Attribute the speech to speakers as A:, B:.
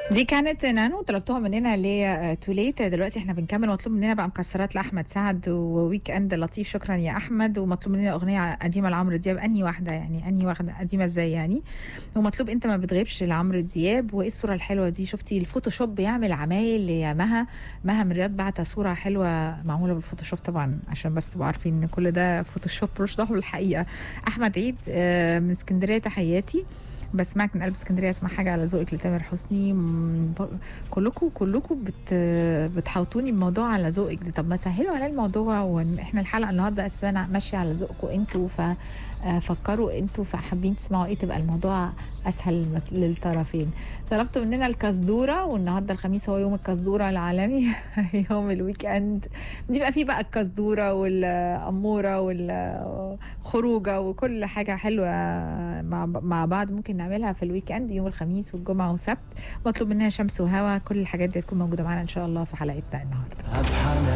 A: دي كانت نانو طلبتوها مننا اللي هي تو ليت دلوقتي احنا بنكمل مطلوب مننا بقى مكسرات لاحمد سعد وويك اند لطيف شكرا يا احمد ومطلوب مننا اغنيه قديمه لعمرو دياب انهي واحده يعني انهي واحده قديمه ازاي يعني ومطلوب انت ما بتغيبش لعمرو دياب وايه الصوره الحلوه دي شفتي الفوتوشوب بيعمل عمايل يا مها مها من رياض بعت صوره حلوه معموله بالفوتوشوب طبعا عشان بس تبقوا عارفين ان كل ده فوتوشوب ملوش دعوه بالحقيقه احمد عيد آه، من اسكندريه تحياتي بسمعك من قلب اسكندريه اسمع حاجه على ذوقك لتامر حسني م- ب- كلكم كلكم بت بتحوطوني بموضوع على ذوقك ده طب ما سهلوا على الموضوع واحنا الحلقه النهارده اساسا ماشيه على ذوقكم انتوا ففكروا انتوا فحابين تسمعوا ايه تبقى الموضوع اسهل مت- للطرفين طلبتوا مننا الكزدوره والنهارده الخميس هو يوم الكزدوره العالمي يوم الويك اند بيبقى فيه بقى الكزدوره والاموره والخروجه وكل حاجه حلوه مع مع بعض ممكن نعملها في الويك اند يوم الخميس والجمعه والسبت مطلوب مننا شمس وهوا كل الحاجات دي تكون موجوده معانا ان شاء الله في حلقتنا النهارده
B: بحالة